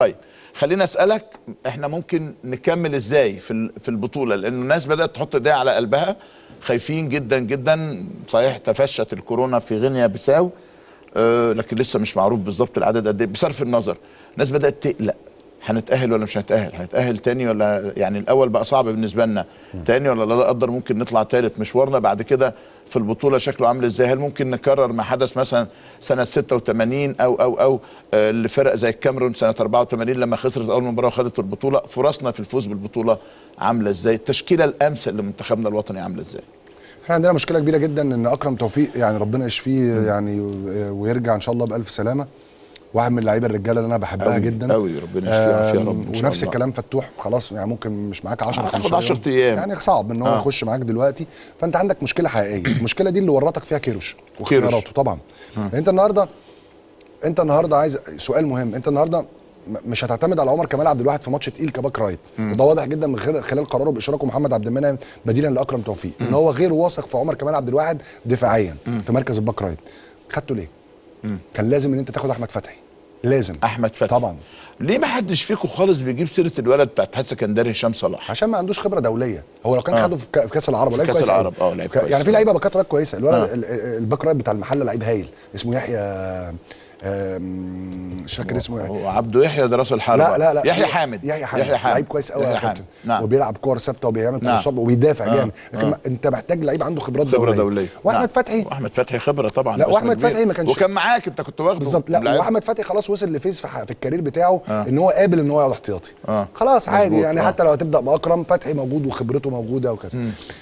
طيب خلينا اسالك احنا ممكن نكمل ازاي في ال- في البطوله لان الناس بدات تحط ايديها على قلبها خايفين جدا جدا صحيح تفشت الكورونا في غينيا بيساو آه لكن لسه مش معروف بالظبط العدد قد ايه بصرف النظر الناس بدات تقلق هنتاهل ولا مش هنتاهل هنتاهل تاني ولا يعني الاول بقى صعب بالنسبه لنا تاني ولا لا قدر ممكن نطلع تالت مشوارنا بعد كده في البطوله شكله عامل ازاي هل ممكن نكرر ما حدث مثلا سنه 86 او او او آه، لفرق زي الكاميرون سنه 84 لما خسرت اول مباراه وخدت البطوله فرصنا في الفوز بالبطوله عامله ازاي التشكيله الامثل لمنتخبنا الوطني عامله ازاي احنا عندنا مشكله كبيره جدا ان اكرم توفيق يعني ربنا يشفيه يعني و- ويرجع ان شاء الله بالف سلامه واحد من اللعيبه الرجاله اللي انا بحبها أوي، جدا أوي، ربنا يشفيه ويعافيه يا آم، رب إن شاء ونفس الله. الكلام فتوح خلاص يعني ممكن مش معاك 10 هياخد 15 10 أيام. يعني صعب ان هو آه. يخش معاك دلوقتي فانت عندك مشكله حقيقيه المشكله دي اللي ورطك فيها كيروش واختياراته طبعا انت النهارده انت النهارده عايز سؤال مهم انت النهارده م- مش هتعتمد على عمر كمال عبد الواحد في ماتش تقيل كباك رايت وده واضح جدا من خلال خلال قراره باشراكه محمد عبد المنعم بديلا لاكرم توفيق ان هو غير واثق في عمر كمال عبد الواحد دفاعيا في مركز الباك رايت خدته ليه؟ كان لازم ان انت تاخد احمد فتحي لازم احمد فتحي طبعا ليه ما حدش فيكم خالص بيجيب سيره الولد بتاع اتحاد سكندري هشام صلاح عشان ما عندوش خبره دوليه هو لو كان آه. خده في كا- في كاس العرب في لعيب كأس كويس العرب، أوي. آه، لعيب ك- كويس. يعني في لعيبه باكات رايت كويسه الولد آه. ال- ال- الباك رايت بتاع المحله لعيب هايل اسمه يحيى آم، مش فاكر اسمه ايه هو عبده يحيى ده راس الحربه لا لا لا يحيى حامد يحيى حامد يحيى حامد لعيب كويس قوي يا يحيى كابتن حامد. نعم وبيلعب كور ثابته وبيعمل نعم. كورسات وبيدافع آه. جامد لكن آه. ما- انت محتاج لعيب عنده خبرات خبره دوليه, دوليه واحمد نعم. فتحي واحمد فتحي خبره طبعا لا، باسم وأحمد كبير. فتحي ما كانش- وكان معاك انت كنت واخده بالظبط لا لاعب. واحمد فتحي خلاص وصل لفيز في, ح- في الكارير بتاعه ان هو قابل ان هو يقعد احتياطي آه. خلاص عادي مظبوط، يعني آه. حتى لو هتبدا باكرم فتحي موجود وخبرته موجوده وكذا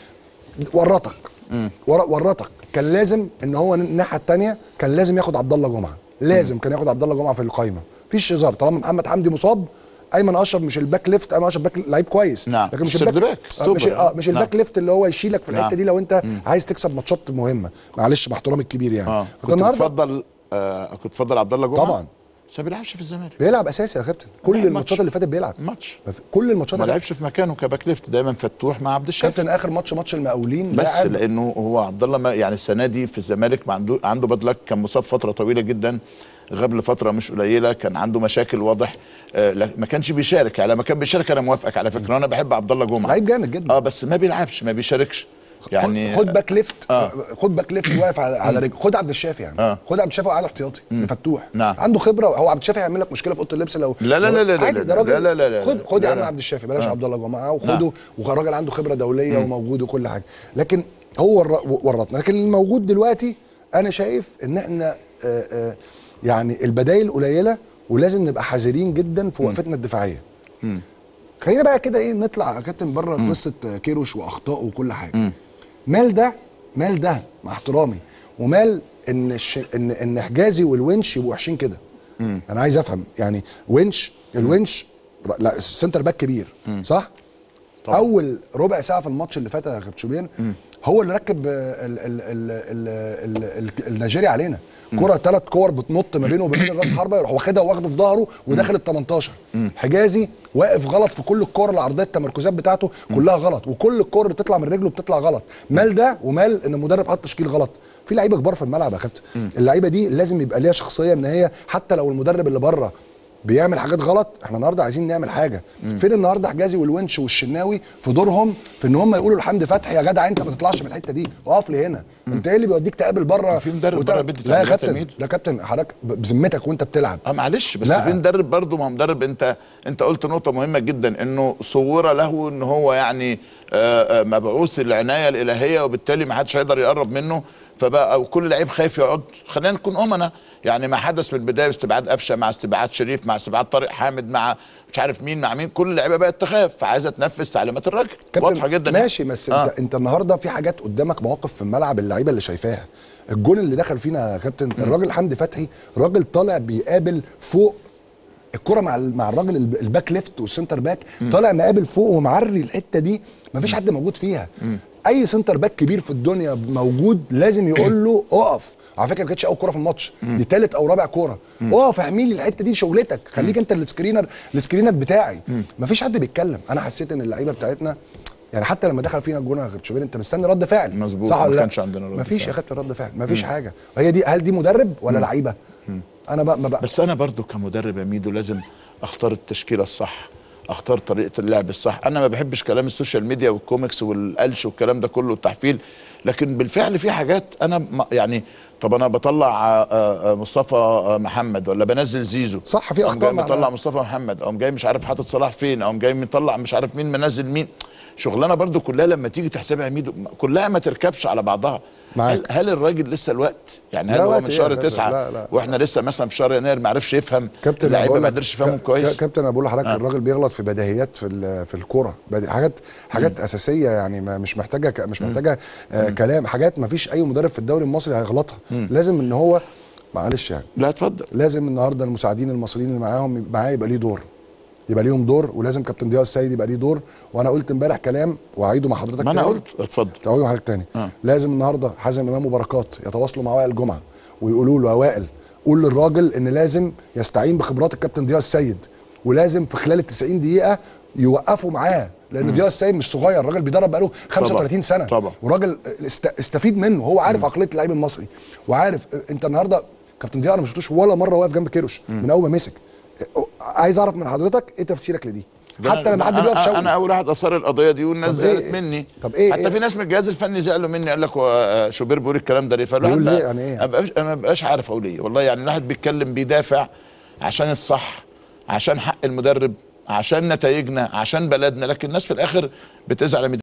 ورطك ور- ورطك كان لازم ان هو الناحيه الثانيه كان لازم ياخد عبد الله جمعه لازم كان ياخد عبد الله جمعه في القايمه مفيش هزار طالما محمد حمدي مصاب ايمن اشرف مش الباك ليفت ايمن اشرف باك لعيب كويس نعم. لكن مش سيرد الباك باك، آه، مش ستوبر. اه مش نعم. الباك ليفت اللي هو يشيلك في الحته نعم. دي لو انت عايز تكسب ماتشات مهمه معلش مع احترامي الكبير يعني اه فأنت كنت بتفضل آه كنت بتفضل عبد الله جمعه طبعا. بس ما بيلعبش في الزمالك بيلعب اساسي يا كابتن كل لعب الماتشات ماتش. اللي فاتت بيلعب ماتش كل الماتشات ما اللي لعبش في مكانه كباك ليفت دايما فتوح مع عبد الشافي كابتن اخر ماتش ماتش المقاولين بس لاعب لانه هو عبد الله ما- يعني السنه دي في الزمالك ما عنده عنده بدلك كان مصاب فتره طويله جدا غاب لفتره مش قليله كان عنده مشاكل واضح آه لا- ما كانش بيشارك يعني لما كان بيشارك انا موافقك على فكره انا بحب عبد الله جمعه لعيب جامد جدا. اه بس ما بيلعبش ما بيشاركش يعني يعني خد باك ليفت آه. خد باك ليفت واقف على, على رجل خد عبد الشافي يعني آه. خد عبد الشافي وقعد احتياطي مفتوح نعم. عنده خبره هو عبد الشافي هيعمل لك مشكله في اوضه اللبس لو لا- لا- لو- لا- لا- لا- عادي، لا- ده راجل لا- لا- لا- لا- خد خد يا لا- عم لا. عبد الشافي بلاش آه. عبد الله جمعه نعم. وخده وراجل عنده خبره دوليه وموجود وكل حاجه لكن هو ور- ورطنا لكن الموجود دلوقتي انا شايف ان احنا آه، آه، يعني البدايل قليله ولازم نبقى حذرين جدا في وقفتنا الدفاعيه خلينا بقى كده ايه نطلع يا كابتن بره قصه كيروش واخطائه وكل حاجه مال ده مال ده مع احترامي ومال ان الش... ان ان حجازي والونش يبقوا وحشين كده انا عايز افهم يعني ونش الونش ر- لا السنتر باك كبير صح طبعا. اول ربع ساعه في الماتش اللي فات يا كابتن شوبير هو اللي ركب آه، ال ال ال ال ال ال النيجيري علينا كرة ثلاث كور بتنط ما بينه وبين الراس حربه يروح واخدها واخده في ظهره وداخل ال 18 حجازي واقف غلط في كل الكور العرضيه التمركزات بتاعته كلها غلط وكل الكور اللي بتطلع من رجله بتطلع غلط مال ده ومال ان المدرب حط تشكيل غلط في لعيبه كبار في الملعب يا كابتن اللعيبه دي لازم يبقى ليها شخصيه ان هي حتى لو المدرب اللي بره بيعمل حاجات غلط احنا النهارده عايزين نعمل حاجه فين النهارده حجازي والونش والشناوي في دورهم في ان هم يقولوا لحمدي فتحي يا جدع انت ما تطلعش من الحته دي اقف لي هنا انت ايه اللي بيوديك تقابل بره في مدرب وتع- بره بيدي لا يا تعليمات يا كابتن ميدو. لا يا كابتن حضرتك ب- بذمتك وانت بتلعب اه معلش بس لا. في مدرب برضه ما هو مدرب انت انت قلت نقطه مهمه جدا انه صور له ان هو يعني آه، آه، مبعوث العنايه الالهيه وبالتالي ما حدش هيقدر يقرب منه فبقى كل لعيب خايف يقعد خلينا نكون امنا يعني ما حدث من البدايه استبعاد قفشه مع استبعاد شريف مع استبعاد طارق حامد مع مش عارف مين مع مين كل اللعيبه بقت تخاف فعايزه تنفذ تعليمات الراجل كابتن واضحه جدا يعني. ماشي بس آه. انت انت النهارده في حاجات قدامك مواقف في الملعب اللعيبه اللي شايفاها الجون اللي دخل فينا يا كابتن الراجل حمدي فتحي راجل طالع بيقابل فوق الكره مع ال- مع الراجل الب- الباك ليفت والسنتر باك طالع مقابل فوق ومعري الحته دي مفيش حد موجود فيها اي سنتر باك كبير في الدنيا موجود لازم يقول له اقف على فكره ما كانتش اول كوره في الماتش دي ثالث او رابع كوره اقف احمي لي الحته دي شغلتك خليك انت السكرينر السكرينر بتاعي مفيش حد بيتكلم انا حسيت ان اللعيبه بتاعتنا يعني حتى لما دخل فينا الجون يا شوبير انت مستني رد فعل مظبوط، صح ما ولا لا؟ كانش عندنا رد مفيش فعل. يا كابتن رد فعل مفيش حاجه هي دي هل دي مدرب ولا لعيبه انا بقى ما بقى بس انا برضو كمدرب يا ميدو لازم اختار التشكيله الصح اختار طريقه اللعب الصح انا ما بحبش كلام السوشيال ميديا والكوميكس والقلش والكلام ده كله والتحفيل لكن بالفعل في حاجات انا ما- يعني طب انا بطلع آه، آه، مصطفى آه، محمد ولا بنزل زيزو صح، في أقوم أخطاء جاي مع- مطلع مصطفى محمد اقوم جاي مش عارف حاطط صلاح فين اقوم جاي مطلع مش عارف مين منزل مين شغلانه برضو كلها لما تيجي تحسبها يا ميدو كلها ما تركبش على بعضها معاك. هل, هل الراجل لسه الوقت يعني هل لا هو وقت من إيه شهر يا كابتن؟ تسعة لا، لا. واحنا لسه مثلا في شهر يناير ما عرفش يفهم كابتن أنا اللعيبه بقول ما لك- قدرش يفهمهم كا- كويس كابتن انا بقول لحضرتك آه. الراجل بيغلط في بديهيات في ال- في الكوره بدي- حاجات حاجات اساسيه يعني ما مش محتاجه ك- مش محتاجه آه كلام حاجات ما فيش اي مدرب في الدوري المصري هيغلطها لازم ان هو معلش يعني لا اتفضل لازم النهارده المساعدين المصريين اللي معاهم معاه يبقى ليه دور يبقى ليهم دور ولازم كابتن ضياء السيد يبقى ليه دور وانا قلت امبارح كلام واعيده مع حضرتك ما انا تاني. قلت اتفضل تعودوا حضرتك تاني آه. لازم النهارده حازم امام وبركات يتواصلوا مع وائل جمعه ويقولوا له يا وائل قول للراجل ان لازم يستعين بخبرات الكابتن ضياء السيد ولازم في خلال ال 90 دقيقه يوقفوا معاه لان ضياء السيد مش صغير الراجل بيدرب بقاله 35 سنه طبعا. وراجل است... استفيد منه هو عارف عقليه اللعيب المصري وعارف انت النهارده كابتن ضياء انا ما شفتوش ولا مره واقف جنب كيروش من اول ما مسك عايز اعرف من حضرتك ايه تفسيرك لدي ده حتى أنا- لما حد أنا- بيقف انا شوقي اول واحد اثار القضيه دي والناس طب إيه- زعلت مني طب إيه- حتى إيه؟ في ناس من الجهاز الفني زعلوا مني قال لك هو آه، شوبير بيقول الكلام ده ليه فالواحد بيقول بقى- ليه؟ يعني إيه؟ ما بقاش انا ما بقاش عارف اقول ايه والله يعني الواحد بيتكلم بيدافع عشان الصح عشان حق المدرب عشان نتائجنا عشان بلدنا لكن الناس في الاخر بتزعل من